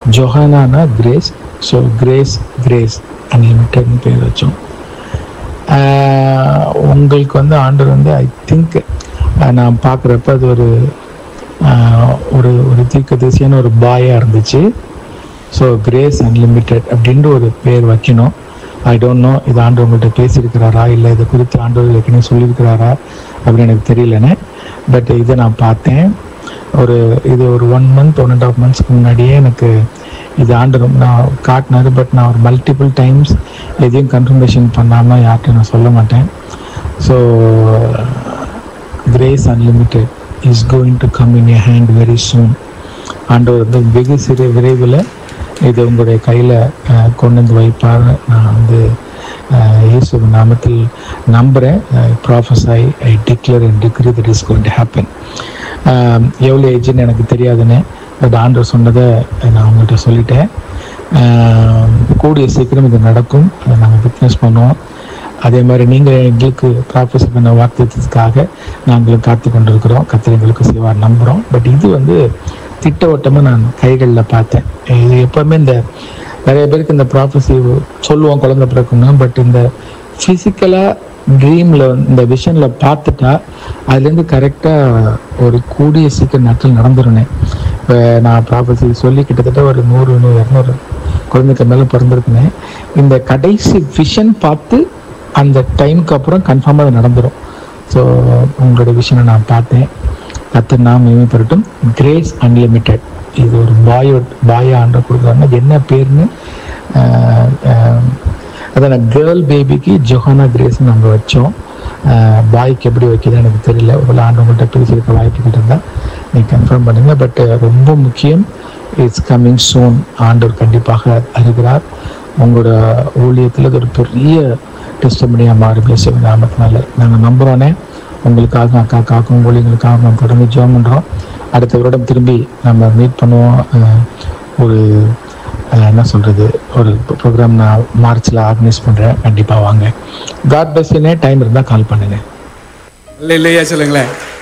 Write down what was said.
ஜொஹானானா Grace so Grace Grace அன்லிமிட்டட்னு பேர் வச்சோம் ஆஹ் உங்களுக்கு வந்து ஆண்டர் வந்து ஐ திங்க் நான் பார்க்குறப்ப அது ஒரு ஆஹ் ஒரு ஒரு தீர்க்கதரிசியான ஒரு பாயாக இருந்துச்சு ஸோ கிரேஸ் அன்லிமிட்டெட் அப்படின்ற ஒரு பேர் வைக்கணும் ஐ டோன்ட் நோ இது ஆண்டு உங்கள்கிட்ட பேசியிருக்கிறாரா இல்லை இதை குறித்து ஆண்டவர் ஏற்கனவே சொல்லியிருக்கிறாரா அப்படின்னு எனக்கு தெரியலன்னு பட் இதை நான் பார்த்தேன் ஒரு இது ஒரு one month one and half மந்த்ஸ்க்கு முன்னாடியே எனக்கு இது ஆண்டு ரொம்ப நான் காட்டினாரு பட் நான் ஒரு மல்டிபிள் டைம்ஸ் எதையும் கன்ஃபர்மேஷன் பண்ணாமல் யார்கிட்ட நான் சொல்ல மாட்டேன் so Grace unlimited is going to come in a hand very soon ஆண்டவர் வந்து வெகு சிறு விரைவில் இது உங்களுடைய கையில் கொண்டு வந்து வைப்பார் நான் வந்து அஹ், இயேசு நாமத்தில் நம்புகிறேன் prophesy I declare and decree that is going to happen எவ்வளோ ஏஜ்னு எனக்கு தெரியாதுன்னு பட் ஆண்டவர் சொன்னதை நான் உங்கள்கிட்ட சொல்லிட்டேன் அஹ், கூடிய சீக்கிரம் இது நடக்கும் அதை நாங்கள் விட்னஸ் பண்ணுவோம் அதே மாதிரி நீங்கள் எங்களுக்கு ப்ராஃபஸ் பண்ண வாக்குறதுக்காக நாங்களும் காத்து கொண்டிருக்கிறோம் கத்திர எங்களுக்கு செய்வார் நம்புகிறோம் பட் இது வந்து திட்டவட்டமாக நான் கைகளில் பார்த்தேன் இது எப்போவுமே இந்த நிறைய பேருக்கு இந்த ப்ராஃபஸி சொல்லுவோம் குழந்தை பிறக்கணும் பட் இந்த ஃபிசிக்கலாக ட்ரீமில் இந்த விஷனில் பார்த்துட்டா அதுலேருந்து கரெக்டாக ஒரு கூடிய சீக்கிரம் நாட்கள் நடந்துருனேன் இப்போ நான் ப்ராஃபஸி சொல்லி கிட்டத்தட்ட ஒரு நூறு நூறு இரநூறு குழந்தைக்கு மேலே பிறந்திருக்குனேன் இந்த கடைசி விஷன் பார்த்து அந்த டைமுக்கு அப்புறம் கன்ஃபார்மாக அது நடந்துடும் ஸோ உங்களுடைய விஷனை நான் பார்த்தேன் கத்து நாம் மேம்படுத்தும் கிரேஸ் அன்லிமிட்டெட் இது ஒரு பாயோ பாயா ஆண்டை கொடுக்குறாங்க அது என்ன பேர்னு ஆஹ், ஆஹ், அதான் கேர்ள் பேபிக்கு ஜொஹானா கிரேஸ்னு நம்ம வச்சோம் பாய்க்கு எப்படி வைக்கிறது எனக்கு தெரியல ஒரு ஆண்டு உங்கள்கிட்ட பேசியிருக்க வாய்ப்புகள் இருந்தால் நீங்கள் கன்ஃபார்ம் பண்ணுங்க பட் ரொம்ப முக்கியம் இட்ஸ் கம்மிங் சூன் ஆண்டவர் கண்டிப்பாக அறிகிறார் உங்களோட ஊழியத்தில் இது ஒரு பெரிய டெஸ்டமனியாக மாறி பேச நாமத்தினால நாங்கள் நம்புகிறோன்னே உங்களுக்காக அக்காக்காகவும் ஊழியங்களுக்காக நம்ம தொடர்ந்து ஜெபம் பண்ணுறோம் அடுத்த வருடம் திரும்பி நம்ம மீட் பண்ணுவோம் அஹ், ஒரு அஹ், என்ன சொல்கிறது ஒரு ப்ரோக்ராம் நான் மார்ச்சில் ஆர்கனைஸ் பண்ணுறேன் கண்டிப்பாக வாங்க காட் பஸ்ஸுனே டைம் இருந்தால் கால் பண்ணுங்கள் இல்லை இல்லையா சொல்லுங்களேன்